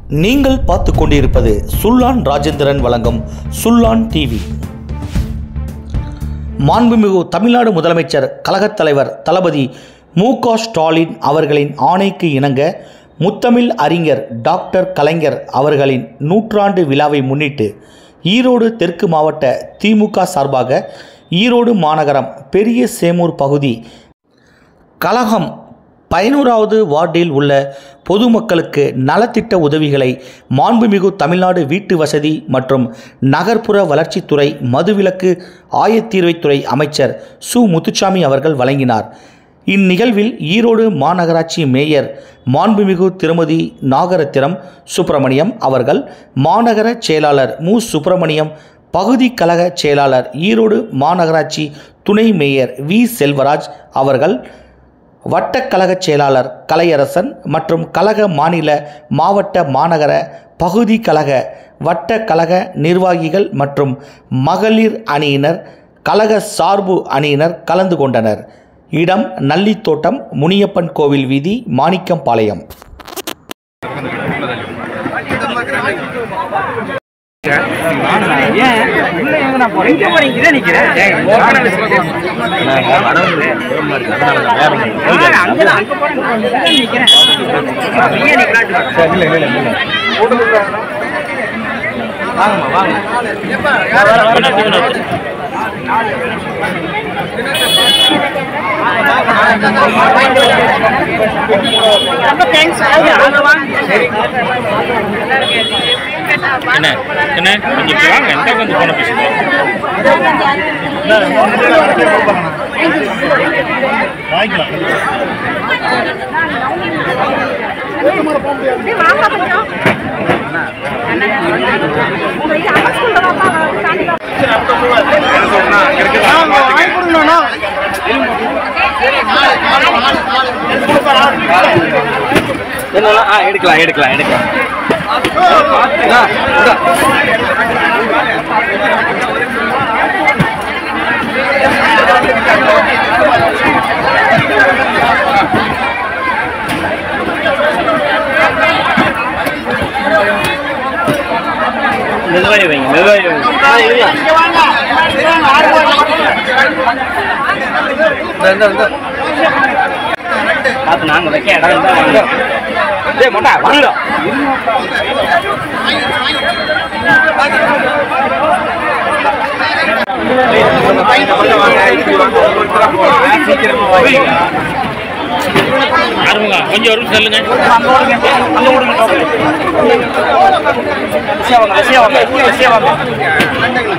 நீங்கள் பார்த்து கொண்டிருப்பது சுல்லான் ராஜேந்திரன் வழங்கும் சுல்லான் டிவி மாண்புமிகு தமிழ்நாடு முதலமைச்சர் கழகத் தலைவர் தளபதி மு க ஸ்டாலின் அவர்களின் ஆணைக்கு இணங்க முத்தமிழ் அறிஞர் டாக்டர் கலைஞர் அவர்களின் நூற்றாண்டு விழாவை முன்னிட்டு ஈரோடு தெற்கு மாவட்ட திமுக சார்பாக ஈரோடு மாநகரம் பெரிய சேமூர் பகுதி கழகம் பதினோராவது வார்டில் உள்ள பொதுமக்களுக்கு நலத்திட்ட உதவிகளை மாண்புமிகு தமிழ்நாடு வீட்டு வசதி மற்றும் நகர்ப்புற வளர்ச்சித்துறை மதுவிலக்கு ஆயத்தீர்வைத்துறை அமைச்சர் சு முத்துச்சாமி அவர்கள் வழங்கினார் இந்நிகழ்வில் ஈரோடு மாநகராட்சி மேயர் மாண்புமிகு திருமதி நாகரத்தினம் சுப்பிரமணியம் அவர்கள் மாநகர செயலாளர் மு சுப்பிரமணியம் பகுதி கழக செயலாளர் ஈரோடு மாநகராட்சி துணை மேயர் வி செல்வராஜ் அவர்கள் வட்டக்கழக செயலாளர் கலையரசன் மற்றும் கழக மாநில மாவட்ட மாநகர பகுதி கழக வட்ட கழக நிர்வாகிகள் மற்றும் மகளிர் அணியினர் கழக சார்பு அணியினர் கலந்து கொண்டனர் இடம் நல்லித்தோட்டம் முனியப்பன் கோவில் வீதி மாணிக்கம்பாளையம் என்ன என்ன கொஞ்சம் இப்படி வாங்க இந்த கொஞ்சம் போன பேசுங்க என்னெல்லாம் ஆ எடுக்கலாம் எடுக்கலாம் எடுக்கலாம் இந்தா, இந்தா. மெதுவாக வைங்க மெதுவாக வைங்க பார்த்து நாங்கள் வைக்க இடம் இருந்தால் வாங்க டேய் மொட்டா வாங்க யாருங்க கொஞ்சம் ஒரு சொல்லுங்க அங்க ஓடுங்க விஷயம் வாங்க விஷயம் வாங்க விஷயம் வாங்க